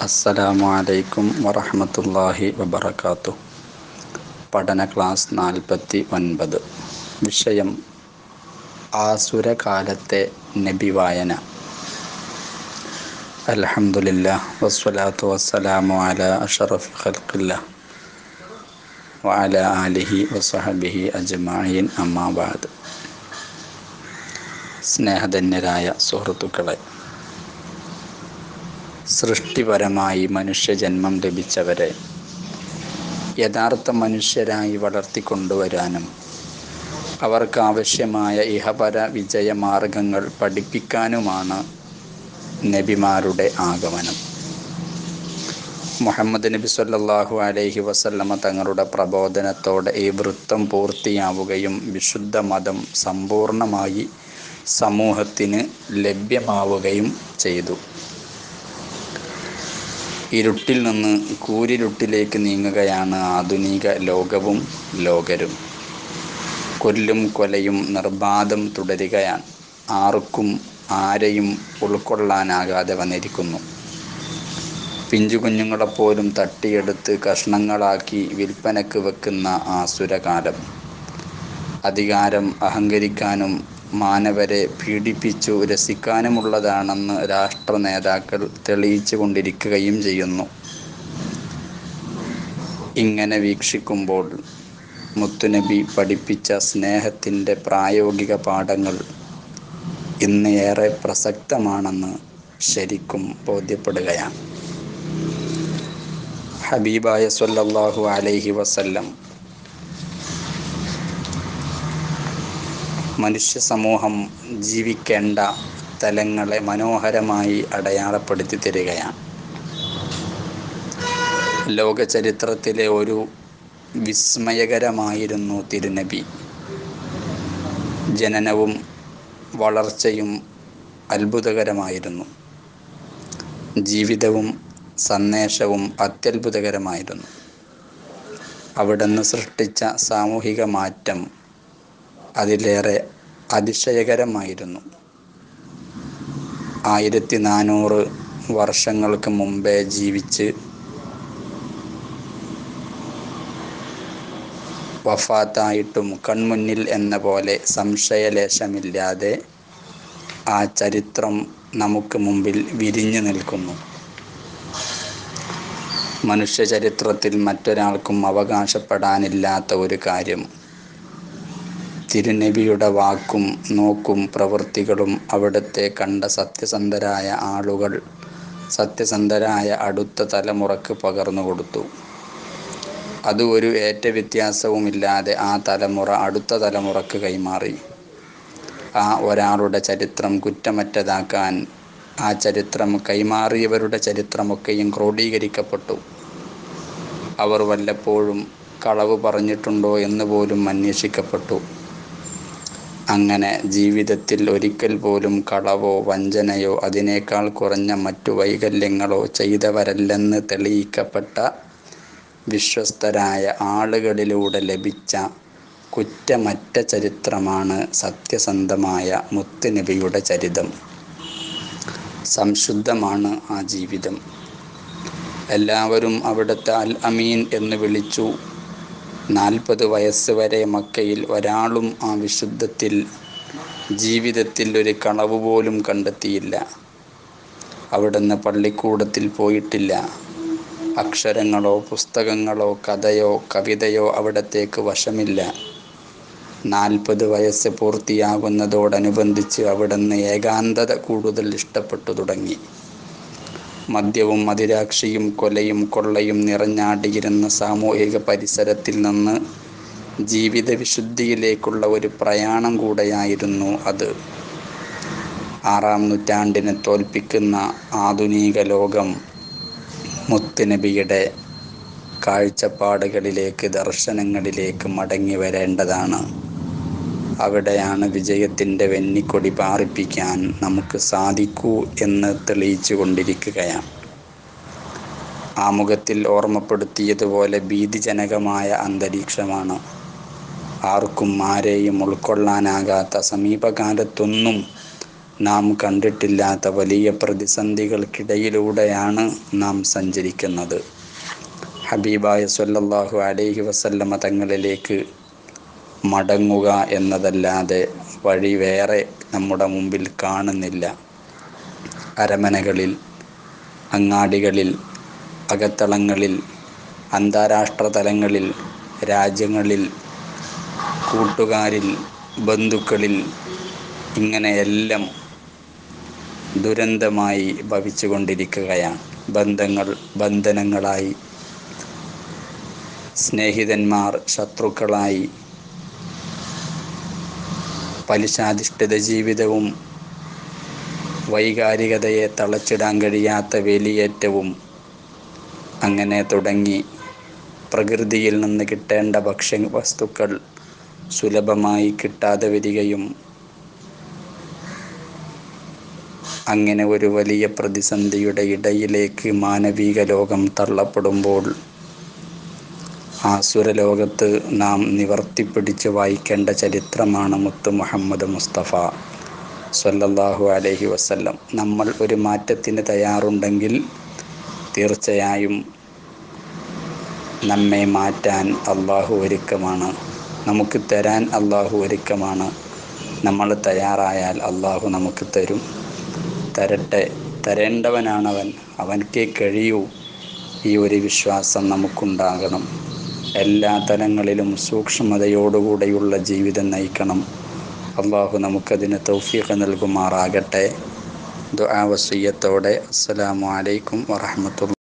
അസ്സലാമു അലൈക്കും വറഹ്മത്തുള്ളാഹി വബറകാത്തു പഠന ക്ലാസ് നാൽപ്പത്തി ഒൻപത് വിഷയം ആസുരകാലത്തെ നബി വായന അൽഹംദുലില്ലാ വസ്സലാത്തു വസ്സലാമു അലാ അഷറഫി ഖൽഖില്ലാ വഅല ആലിഹി വസഹബിഹി അജ്മഈൻ അമ്മാ ബഅദ് സ്നേഹധന്യരായ സുഹൃത്തുക്കളെ സൃഷ്ടിപരമായി മനുഷ്യജന്മം ലഭിച്ചവരെ യഥാർത്ഥ മനുഷ്യരായി വളർത്തിക്കൊണ്ടുവരാനും അവർക്ക് ആവശ്യമായ ഇഹപര വിജയമാർഗങ്ങൾ പഠിപ്പിക്കാനുമാണ് നബിമാരുടെ ആഗമനം മുഹമ്മദ് നബി സല്ലല്ലാഹു അലൈഹി വസല്ലമ തങ്ങളുടെ പ്രബോധനത്തോടെ ഈ വൃത്തം പൂർത്തിയാവുകയും വിശുദ്ധ മതം സമ്പൂർണമായി സമൂഹത്തിന് ലഭ്യമാവുകയും ചെയ്തു ഇരുട്ടിൽ നിന്ന് കൂരിരുട്ടിലേക്ക് നീങ്ങുകയാണ് ആധുനിക ലോകവും ലോകരും കൊല്ലും കൊലയും നിർബാധം തുടരുകയാണ് ആർക്കും ആരെയും ഉൾക്കൊള്ളാനാകാതെ വന്നിരിക്കുന്നു പിഞ്ചു കുഞ്ഞുങ്ങളെപ്പോലും തട്ടിയെടുത്ത് കഷ്ണങ്ങളാക്കി വിൽപ്പനക്ക് വെക്കുന്ന ആസുരകാലം അധികാരം അഹങ്കരിക്കാനും മാനവരെ പീഡിപ്പിച്ചു രസിക്കാനുമുള്ളതാണെന്ന് രാഷ്ട്ര നേതാക്കൾ തെളിയിച്ചു കൊണ്ടിരിക്കുകയും ചെയ്യുന്നു ഇങ്ങനെ വീക്ഷിക്കുമ്പോൾ മുത്തുനബി പഠിപ്പിച്ച സ്നേഹത്തിൻ്റെ പ്രായോഗിക പാഠങ്ങൾ ഇന്ന് ഏറെ പ്രസക്തമാണെന്ന് ശരിക്കും ബോധ്യപ്പെടുകയാണ് ഹബീബായ സല്ലല്ലാഹു അലൈഹി വസല്ലം മനുഷ്യ സമൂഹം ജീവിക്കേണ്ട തലങ്ങളെ മനോഹരമായി അടയാളപ്പെടുത്തി തരികയാണ് ലോക ചരിത്രത്തിലെ ഒരു വിസ്മയകരമായിരുന്നു തിരുനബി ജനനവും വളർച്ചയും അത്ഭുതകരമായിരുന്നു ജീവിതവും സന്ദേശവും അത്യത്ഭുതകരമായിരുന്നു അവിടുന്ന് സൃഷ്ടിച്ച സാമൂഹിക മാറ്റം അതിലേറെ അതിശയകരമായിരുന്നു ആയിരത്തി നാനൂറ് വർഷങ്ങൾക്ക് മുമ്പേ ജീവിച്ച് വഫാത്തായിട്ടും കൺമുന്നിൽ എന്ന പോലെ സംശയലേശമില്ലാതെ ആ ചരിത്രം നമുക്ക് മുമ്പിൽ വിരിഞ്ഞു നിൽക്കുന്നു മനുഷ്യ ചരിത്രത്തിൽ മറ്റൊരാൾക്കും അവകാശപ്പെടാനില്ലാത്ത ഒരു കാര്യം തിരുനബിയുടെ വാക്കും നോക്കും പ്രവൃത്തികളും അവിടുത്തെ കണ്ട സത്യസന്ധരായ ആളുകൾ സത്യസന്ധരായ അടുത്ത തലമുറക്ക് പകർന്നു കൊടുത്തു അത് ഒരു ഏറ്റ വ്യത്യാസവുമില്ലാതെ ആ തലമുറ അടുത്ത തലമുറക്ക് കൈമാറി ആ ഒരാളുടെ ചരിത്രം കുറ്റമറ്റതാക്കാൻ ആ ചരിത്രം കൈമാറിയവരുടെ ചരിത്രമൊക്കെയും ക്രോഡീകരിക്കപ്പെട്ടു അവർ വല്ലപ്പോഴും കളവ് പറഞ്ഞിട്ടുണ്ടോ എന്ന് പോലും അന്വേഷിക്കപ്പെട്ടു അങ്ങനെ ജീവിതത്തിൽ ഒരിക്കൽ പോലും കളവോ വഞ്ചനയോ അതിനേക്കാൾ കുറഞ്ഞ മറ്റു വൈകല്യങ്ങളോ ചെയ്തവരല്ലെന്ന് തെളിയിക്കപ്പെട്ട വിശ്വസ്തരായ ആളുകളിലൂടെ ലഭിച്ച കുറ്റമറ്റ ചരിത്രമാണ് സത്യസന്ധമായ മുത്തുനബിയുടെ ചരിതം സംശുദ്ധമാണ് ആ ജീവിതം എല്ലാവരും അവിടുത്തെ അൽ അമീൻ എന്ന് വിളിച്ചു നാൽപ്പത് വയസ്സ് വരെ മക്കയിൽ ഒരാളും ആ വിശുദ്ധത്തിൽ ജീവിതത്തിൽ ഒരു കളവ് പോലും കണ്ടെത്തിയില്ല അവിടുന്ന് പള്ളിക്കൂടത്തിൽ പോയിട്ടില്ല അക്ഷരങ്ങളോ പുസ്തകങ്ങളോ കഥയോ കവിതയോ അവിടത്തേക്ക് വശമില്ല നാൽപ്പത് വയസ്സ് പൂർത്തിയാകുന്നതോടനുബന്ധിച്ച് അവിടുന്ന് ഏകാന്തത കൂടുതൽ ഇഷ്ടപ്പെട്ടു തുടങ്ങി മദ്യവും മതിരാക്ഷിയും കൊലയും കൊള്ളയും നിറഞ്ഞാടിയിരുന്ന സാമൂഹിക പരിസരത്തിൽ നിന്ന് ജീവിത വിശുദ്ധിയിലേക്കുള്ള ഒരു പ്രയാണം കൂടെയായിരുന്നു അത് ആറാം നൂറ്റാണ്ടിനെ തോൽപ്പിക്കുന്ന ആധുനിക ലോകം മുത്തുനബിയുടെ കാഴ്ചപ്പാടുകളിലേക്ക് ദർശനങ്ങളിലേക്ക് മടങ്ങി വരേണ്ടതാണ് അവിടെയാണ് വിജയത്തിൻ്റെ വെന്നിക്കൊടി പാറിപ്പിക്കാൻ നമുക്ക് സാധിക്കൂ എന്ന് തെളിയിച്ചു കൊണ്ടിരിക്കുകയാണ് ആമുഖത്തിൽ ഓർമ്മപ്പെടുത്തിയതുപോലെ ഭീതിജനകമായ അന്തരീക്ഷമാണ് ആർക്കും ആരെയും ഉൾക്കൊള്ളാനാകാത്ത സമീപകാലത്തൊന്നും നാം കണ്ടിട്ടില്ലാത്ത വലിയ പ്രതിസന്ധികൾക്കിടയിലൂടെയാണ് നാം സഞ്ചരിക്കുന്നത് ഹബീബായ സല്ലല്ലാഹു അലൈഹി വസല്ലമ തങ്ങളിലേക്ക് മടങ്ങുക എന്നതല്ലാതെ വഴി വേറെ നമ്മുടെ മുമ്പിൽ കാണുന്നില്ല അരമനകളിൽ അങ്ങാടികളിൽ അകത്തളങ്ങളിൽ അന്താരാഷ്ട്ര തലങ്ങളിൽ രാജ്യങ്ങളിൽ കൂട്ടുകാരിൽ ബന്ധുക്കളിൽ ഇങ്ങനെയെല്ലാം ദുരന്തമായി ഭവിച്ചു കൊണ്ടിരിക്കുകയാണ് ബന്ധങ്ങൾ ബന്ധനങ്ങളായി സ്നേഹിതന്മാർ ശത്രുക്കളായി പലിശാധിഷ്ഠിത ജീവിതവും വൈകാരികതയെ തളച്ചിടാൻ കഴിയാത്ത വേലിയേറ്റവും അങ്ങനെ തുടങ്ങി പ്രകൃതിയിൽ നിന്ന് കിട്ടേണ്ട ഭക്ഷ്യ വസ്തുക്കൾ സുലഭമായി കിട്ടാതെ വരികയും അങ്ങനെ ഒരു വലിയ പ്രതിസന്ധിയുടെ ഇടയിലേക്ക് മാനവിക ലോകം തള്ളപ്പെടുമ്പോൾ ആ സുരലോകത്ത് നാം നിവർത്തിപ്പിടിച്ച് വായിക്കേണ്ട ചരിത്രമാണ് മുത്ത് മുഹമ്മദ് മുസ്തഫ സല്ലല്ലാഹു അലൈഹി വസല്ലം നമ്മൾ ഒരു മാറ്റത്തിന് തയ്യാറുണ്ടെങ്കിൽ തീർച്ചയായും നമ്മെ മാറ്റാൻ അള്ളാഹു ഒരുക്കമാണ് നമുക്ക് തരാൻ അള്ളാഹു ഒരുക്കമാണ് നമ്മൾ തയ്യാറായാൽ അള്ളാഹു നമുക്ക് തരും തരട്ടെ തരേണ്ടവനാണവൻ അവൻക്കേ കഴിയൂ ഈ ഒരു വിശ്വാസം നമുക്കുണ്ടാകണം എല്ലാ തലങ്ങളിലും സൂക്ഷ്മതയോടുകൂടെയുള്ള ജീവിതം നയിക്കണം അള്ളാഹു നമുക്കതിന് തൗഫീഖ് നൽകുമാറാകട്ടെ ദുആ വസിയ്യത്തോടെ അസ്സലാമു അലൈക്കും വറഹ്മത്തുള്ളാഹി